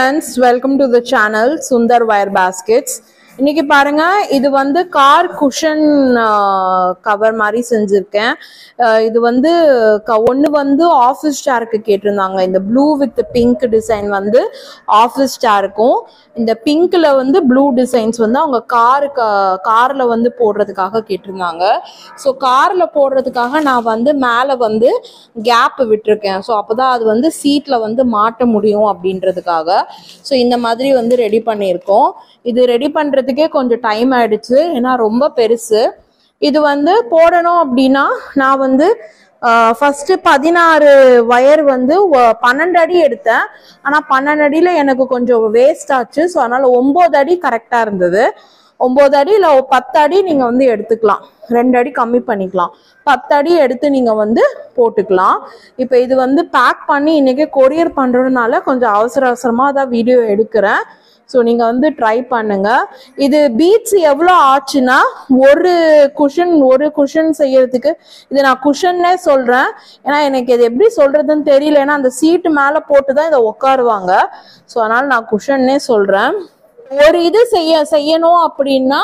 friends welcome to the channel Sundar wire baskets இன்னைக்கு பாருங்க இது வந்து கார் குஷன் கவர் மாதிரி செஞ்சுருக்கேன் அஹ் இது வந்து ஒன்று வந்து ஆஃபீஸ் சேருக்கு கேட்டிருந்தாங்க இந்த ப்ளூ வித் பிங்க் டிசைன் வந்து ஆஃபீஸ் சேருக்கும் இந்த பிங்க்ல வந்து ப்ளூ டிசைன்ஸ் வந்து அவங்க காருக்கு காரில் வந்து போடுறதுக்காக கேட்டிருந்தாங்க ஸோ காரில் போடுறதுக்காக நான் வந்து மேலே வந்து கேப் விட்டுருக்கேன் ஸோ அப்போதான் அது வந்து சீட்டில் வந்து மாட்ட முடியும் அப்படின்றதுக்காக ஸோ இந்த மாதிரி வந்து ரெடி பண்ணியிருக்கோம் இது ரெடி பண்ணுறதுக்கே கொஞ்சம் டைம் ஆயிடுச்சு ஏன்னா ரொம்ப பெருசு இது வந்து போடணும் அப்படின்னா நான் வந்து ஃபர்ஸ்ட் பதினாறு ஒயர் வந்து ஒ- பன்னெண்டு அடி எடுத்தேன் ஆனால் பன்னெண்டு அடியில் எனக்கு கொஞ்சம் வேஸ்ட் ஆச்சு ஸோ அதனால ஒம்பது அடி கரெக்டாக இருந்தது ஒம்பது அடி இல்லை பத்து அடி நீங்கள் வந்து எடுத்துக்கலாம் ரெண்டு அடி கம்மி பண்ணிக்கலாம் பத்து அடி எடுத்து நீங்கள் வந்து போட்டுக்கலாம் இப்போ இது வந்து பேக் பண்ணி இன்றைக்கி கொரியர் பண்ணுறதுனால கொஞ்சம் அவசர அவசரமாக தான் வீடியோ எடுக்கிறேன் ஸோ நீங்கள் வந்து ட்ரை பண்ணுங்க இது பீட்ஸ் எவ்வளோ ஆச்சுன்னா ஒரு குஷன் ஒரு குஷன் செய்யறதுக்கு இது நான் குஷன்னே சொல்கிறேன் ஏன்னா எனக்கு இது எப்படி சொல்கிறதுன்னு தெரியல ஏன்னா அந்த சீட்டு மேலே போட்டு தான் இதை உட்காருவாங்க ஸோ அதனால் நான் குஷன்னே சொல்கிறேன் ஒரு இது செய்ய செய்யணும் அப்படின்னா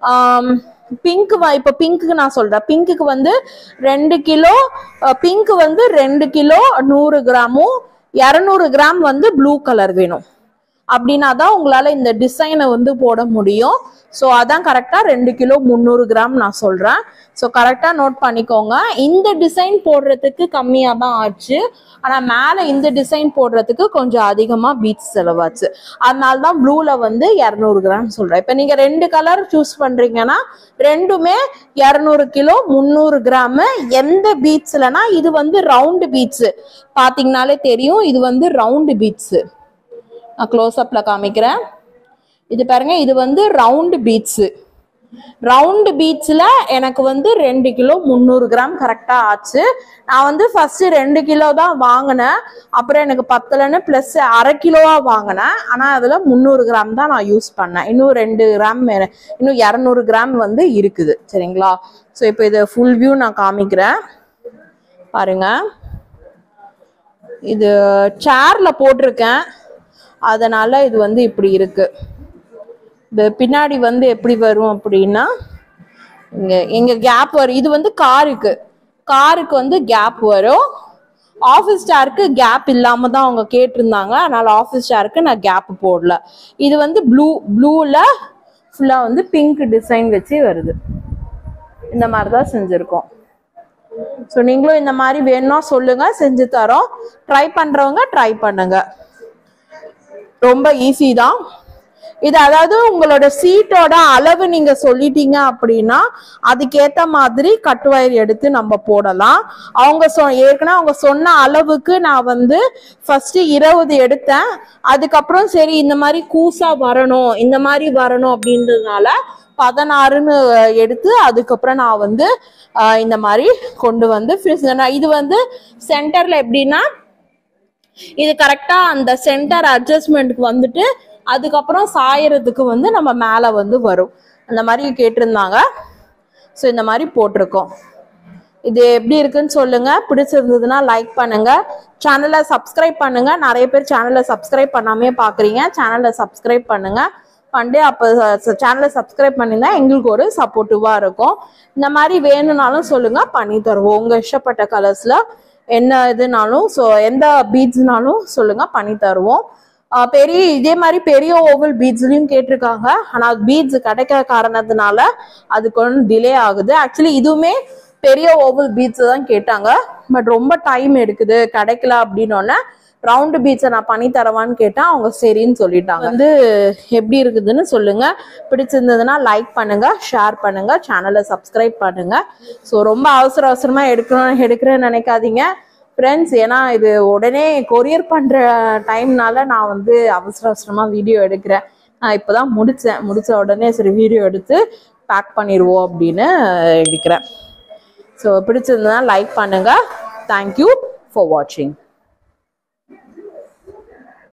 பிங்க் இப்போ பிங்க்குக்கு நான் சொல்கிறேன் பிங்க்குக்கு வந்து ரெண்டு கிலோ பிங்க் வந்து ரெண்டு கிலோ நூறு கிராமும் இரநூறு கிராம் வந்து ப்ளூ கலர் வேணும் அப்படின்னா தான் உங்களால் இந்த டிசைனை வந்து போட முடியும் ஸோ அதான் கரெக்டாக ரெண்டு கிலோ முந்நூறு கிராம் நான் சொல்கிறேன் ஸோ கரெக்டாக நோட் பண்ணிக்கோங்க இந்த டிசைன் போடுறதுக்கு கம்மியாக தான் ஆச்சு ஆனால் மேலே இந்த டிசைன் போடுறதுக்கு கொஞ்சம் அதிகமாக பீட்ஸ் செலவாச்சு அதனால தான் ப்ளூவில் வந்து இரநூறு கிராம் சொல்கிறேன் இப்போ நீங்கள் ரெண்டு கலர் சூஸ் பண்ணுறீங்கன்னா ரெண்டுமே இரநூறு கிலோ முந்நூறு கிராமு எந்த பீட்ஸ்லனா இது வந்து ரவுண்டு பீட்ஸு பார்த்தீங்கனாலே தெரியும் இது வந்து ரவுண்டு பீட்ஸு நான் க்ளோஸ்அப்பில் காமிக்கிறேன் இது பாருங்க இது வந்து ரவுண்டு பீட்ஸு ரவுண்டு பீட்ஸில் எனக்கு வந்து ரெண்டு கிலோ முந்நூறு கிராம் கரெக்டாக ஆச்சு நான் வந்து ஃபஸ்ட்டு ரெண்டு கிலோ தான் வாங்கினேன் அப்புறம் எனக்கு பத்தலைன்னு ப்ளஸ் அரை கிலோவாக வாங்கினேன் ஆனால் அதில் முந்நூறு கிராம் தான் நான் யூஸ் பண்ணேன் இன்னும் ரெண்டு கிராம் மே- இன்னும் இரநூறு கிராம் வந்து இருக்குது சரிங்களா ஸோ இப்போ இது ஃபுல் வியூ நான் காமிக்கிறேன் பாருங்க இது சேர்ல போட்டிருக்கேன் அதனால இது வந்து இப்படி இருக்கு இது பின்னாடி வந்து எப்படி வரும் அப்படின்னா இங்க எங்க கேப் வரும் இது வந்து காருக்கு காருக்கு வந்து கேப் வரும் ஆஃபீஸ் சேருக்கு கேப் இல்லாம தான் அவங்க கேட்டிருந்தாங்க அதனால ஆஃபீஸ் சேருக்கு நான் கேப் போடல இது வந்து ப்ளூ ப்ளூவில் ஃபுல்லாக வந்து பிங்க் டிசைன் வச்சு வருது இந்த மாதிரி தான் செஞ்சுருக்கோம் ஸோ நீங்களும் இந்த மாதிரி வேணும்னா சொல்லுங்க செஞ்சு தரோம் ட்ரை பண்றவங்க ட்ரை பண்ணுங்க ரொம்ப ஈஸி தான் இது அதாவது உங்களோட சீட்டோட அளவு நீங்க சொல்லிட்டீங்க அப்படின்னா அதுக்கேத்த மாதிரி கட் வயர் எடுத்து நம்ம போடலாம் அவங்க சொ ஏற்கனவே அவங்க சொன்ன அளவுக்கு நான் வந்து ஃபர்ஸ்ட் இருபது எடுத்தேன் அதுக்கப்புறம் சரி இந்த மாதிரி கூசா வரணும் இந்த மாதிரி வரணும் அப்படின்றதுனால பதினாறுன்னு எடுத்து அதுக்கப்புறம் நான் வந்து ஆஹ், இந்த மாதிரி கொண்டு வந்து finish- நான் இது வந்து சென்டர்ல எப்படின்னா இது கரெக்டா அந்த சென்டர் அட்ஜஸ்ட்மெண்ட்க்கு வந்துட்டு அதுக்கப்புறம் சாயறதுக்கு வந்து நம்ம மேலே வந்து வரும் அந்த மாதிரி கேட்டிருந்தாங்க ஸோ இந்த மாதிரி போட்டிருக்கோம் இது எப்படி இருக்குன்னு சொல்லுங்க பிடிச்சிருந்ததுன்னா லைக் பண்ணுங்க சேனலை சப்ஸ்கிரைப் பண்ணுங்க நிறைய பேர் சேனலை சப்ஸ்கிரைப் பண்ணாமே பாக்குறீங்க சேனலை சப்ஸ்கிரைப் பண்ணுங்க பண்டே அப்போ சேனலை சப்ஸ்கிரைப் பண்ணியிருந்தா எங்களுக்கு ஒரு சப்போர்ட்டிவா இருக்கும் இந்த மாதிரி வேணும்னாலும் சொல்லுங்க பண்ணி தருவோம் உங்க இஷ்டப்பட்ட கலர்ஸ்ல என்ன இதுனாலும் ஸோ எந்த பீட்ஸ்னாலும் சொல்லுங்க பண்ணி தருவோம் ஆஹ் பெரிய இதே மாதிரி பெரிய ஓவல் பீட்ஸ்லயும் கேட்டிருக்காங்க ஆனா பீட்ஸ் கிடைக்காத காரணத்தினால அது கொஞ்சம் டிலே ஆகுது ஆக்சுவலி இதுவுமே பெரிய ஓவல் பீட்ஸ் தான் கேட்டாங்க பட் ரொம்ப டைம் எடுக்குது கிடைக்கல அப்படின்னோடனே ரவுண்டு பீட்ஸை நான் பண்ணி தரவான்னு கேட்டேன் அவங்க சரின்னு சொல்லிட்டாங்க வந்து எப்படி இருக்குதுன்னு சொல்லுங்க பிடிச்சிருந்ததுன்னா லைக் பண்ணுங்க ஷேர் பண்ணுங்க சேனலை சப்ஸ்கிரைப் பண்ணுங்க ஸோ ரொம்ப அவசர அவசரமா எடுக்கணும் எடுக்கிறேன்னு நினைக்காதீங்க ஃப்ரெண்ட்ஸ் ஏன்னா இது உடனே கொரியர் பண்ற டைம்னால நான் வந்து அவசர அவசரமா வீடியோ எடுக்கிறேன் நான் இப்போதான் முடிச்சேன் முடிச்ச உடனே சரி வீடியோ எடுத்து பேக் பண்ணிடுவோம் அப்படின்னு எடுக்கிறேன் ஸோ பிடிச்சிருந்ததுன்னா லைக் பண்ணுங்க தேங்க்யூ ஃபார் வாட்சிங்